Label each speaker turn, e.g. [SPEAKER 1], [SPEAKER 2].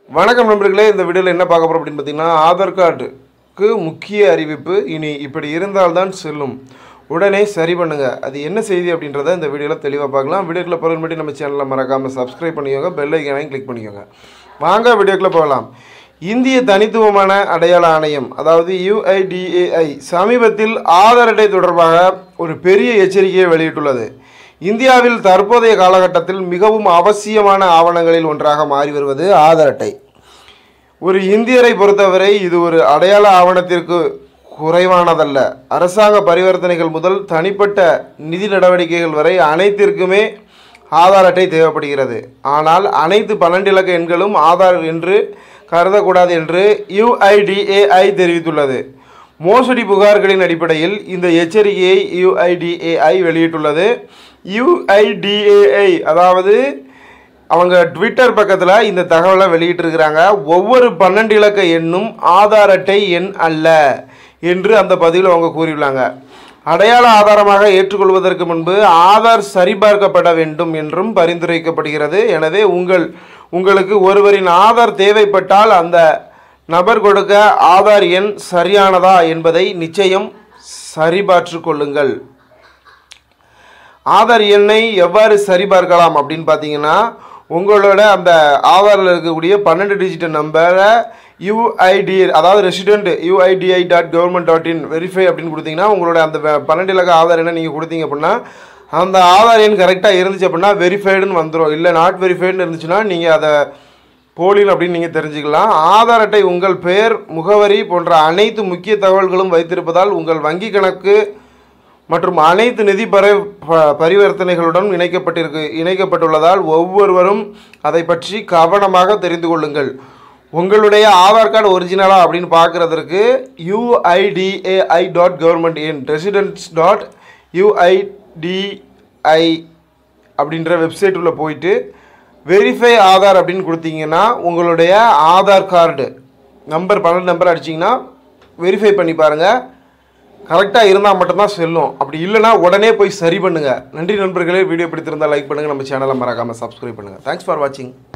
[SPEAKER 1] வணக்கம் நண்பர்களே இந்த வீடியோவில் என்ன பார்க்க போகிறோம் அப்படின்னு பார்த்தீங்கன்னா ஆதார் கார்டுக்கு முக்கிய அறிவிப்பு இனி இப்படி இருந்தால்தான் செல்லும் உடனே சரி பண்ணுங்க அது என்ன செய்தி அப்படின்றத இந்த வீடியோவில் தெளிவாக பார்க்கலாம் வீடியோக்குள்ள போகிற மட்டும் நம்ம சேனலில் மறக்காமல் சப்ஸ்கிரைப் பண்ணிக்கோங்க பெல் ஐக்கானையும் கிளிக் பண்ணிக்கோங்க வாங்க வீடியோக்குள்ளே போகலாம் இந்திய தனித்துவமான அடையாள ஆணையம் அதாவது யுஐடிஏஐ சமீபத்தில் ஆதார் அட்டை தொடர்பாக ஒரு பெரிய எச்சரிக்கையை வெளியிட்டுள்ளது இந்தியாவில் தற்போதைய காலகட்டத்தில் மிகவும் அவசியமான ஆவணங்களில் ஒன்றாக மாறி வருவது ஆதார் அட்டை ஒரு இந்தியரை பொறுத்தவரை இது ஒரு அடையாள ஆவணத்திற்கு குறைவானதல்ல அரசாங்க பரிவர்த்தனைகள் முதல் தனிப்பட்ட நிதி நடவடிக்கைகள் வரை அனைத்திற்குமே ஆதார் அட்டை தேவைப்படுகிறது ஆனால் அனைத்து பன்னெண்டு இலக்க எண்களும் ஆதார் என்று கருதக்கூடாது என்று யுஐடிஏஐ தெரிவித்துள்ளது மோசடி புகார்களின் அடிப்படையில் இந்த எச்சரிக்கையை யுஐடிஏஐ வெளியிட்டுள்ளது யுஐடிஏஐ அதாவது அவங்க ட்விட்டர் பக்கத்தில் இந்த தகவலை வெளியிட்டிருக்கிறாங்க ஒவ்வொரு பன்னெண்டு இலக்க எண்ணும் ஆதார் அட்டை எண் அல்ல என்று அந்த பதிவில் அவங்க கூறியுள்ளாங்க அடையாள ஆதாரமாக ஏற்றுக்கொள்வதற்கு முன்பு ஆதார் சரிபார்க்கப்பட வேண்டும் என்றும் பரிந்துரைக்கப்படுகிறது எனவே உங்கள் உங்களுக்கு ஒருவரின் ஆதார் தேவைப்பட்டால் அந்த நபர் கொடுக்க ஆதார் எண் சரியானதா என்பதை நிச்சயம் சரிபார்த்து கொள்ளுங்கள் ஆதார் எண்ணை எவ்வாறு சரிபார்க்கலாம் அப்படின்னு பார்த்தீங்கன்னா உங்களோட அந்த ஆதாரில் இருக்கக்கூடிய பன்னெண்டு டிஜிட் நம்பரை யூஐடி அதாவது resident UIDI dot government dot in verify அப்படின்னு கொடுத்தீங்கன்னா உங்களோட அந்த ப- பன்னெண்டு இலக்க ஆதார் எண்ணை நீங்கள் கொடுத்தீங்க அப்படின்னா அந்த ஆதார் எண் கரெக்டாக இருந்துச்சு அப்படின்னா வெரிஃபைடுன்னு வந்துடும் இல்லை நாட் வெரிஃபைடுன்னு இருந்துச்சுன்னா நீங்கள் அதை போலின் அப்படின்னு நீங்கள் தெரிஞ்சுக்கலாம் ஆதார் அட்டை உங்கள் பெயர் முகவரி போன்ற அனைத்து முக்கிய தகவல்களும் வைத்திருப்பதால் உங்கள் வங்கி கணக்கு மற்றும் அனைத்து நிதி பரி ப- பரிவர்த்தனைகளுடன் இணைக்கப்பட்டிருக்கு இணைக்கப்பட்டுள்ளதால் ஒவ்வொருவரும் அதை பற்றி கவனமாக தெரிந்து கொள்ளுங்கள் உங்களுடைய ஆதார் கார்டு ஒரிஜினலா அப்படின்னு பார்க்குறதற்கு UIDAI dot government in residents dot UIDI அப்படின்ற வெப்சைட் உள்ள போயிட்டு வெரிஃபை ஆதார் அப்படின்னு கொடுத்தீங்கன்னா உங்களுடைய ஆதார் கார்டு நம்பர் பன்னெண்டு நம்பர் அடிச்சிங்கன்னா வெரிஃபை பண்ணி பாருங்கள் கரெக்டாக இருந்தால் மட்டும்தான் செல்லும் அப்படி இல்லைன்னா உடனே போய் சரி பண்ணுங்கள் நன்றி நண்பர்களே வீடியோ பிடித்திருந்தால் லைக் பண்ணுங்கள் நம்ம சேனலை மறக்காமல் சப்ஸ்கிரைப் பண்ணுங்கள் தேங்க்ஸ் ஃபார் வாட்சிங்